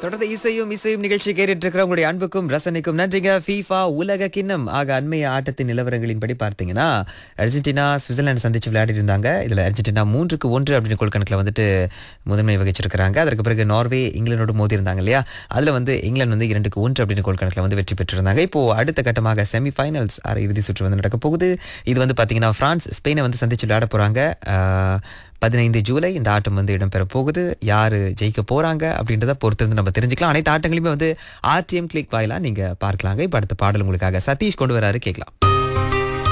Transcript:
தொடர்ந்து இசையும் இசையும் நிகழ்ச்சி கேட்டுட்டு இருக்கிற உங்களுடைய அன்புக்கும் ரசனைக்கும் நன்றிங்க ஃபீஃபா உலக கிண்ணம் ஆக அண்மைய ஆட்டத்தின் நிலவரங்களின்படி பார்த்தீங்கன்னா அர்ஜென்டினா சுவிட்சர்லாந்து சந்திச்சு விளையாடி இருந்தாங்க இதுல அர்ஜென்டினா மூன்றுக்கு ஒன்று அப்படின்னு கோல் கணக்கில் வந்துட்டு முதன்மை வகிச்சிருக்கிறாங்க அதற்கு பிறகு நார்வே இங்கிலாந்தோடு மோதி இருந்தாங்க இல்லையா அதுல வந்து இங்கிலாந்து வந்து இரண்டுக்கு ஒன்று அப்படின்னு கோல் கணக்கில் வந்து வெற்றி பெற்றிருந்தாங்க இப்போ அடுத்த கட்டமாக செமி ஃபைனல்ஸ் இறுதி சுற்று வந்து நடக்க போகுது இது வந்து பார்த்தீங்கன்னா பிரான்ஸ் ஸ்பெயினை வந்து சந்திச்சு விளையாட போறாங்க ஆஹ், பதினைந்து ஜூலை இந்த ஆட்டம் வந்து இடம்பெற போகுது யாரு ஜெயிக்க போறாங்க அப்படின்றத பொறுத்து வந்து நம்ம தெரிஞ்சுக்கலாம் அனைத்து ஆட்டங்களையுமே வந்து ஆர்டிஎம் கிளிக் வாயிலா நீங்க பார்க்கலாங்க இப்ப அடுத்த பாடல் உங்களுக்காக சதீஷ் கொண்டு வராரு கேட்கலாம்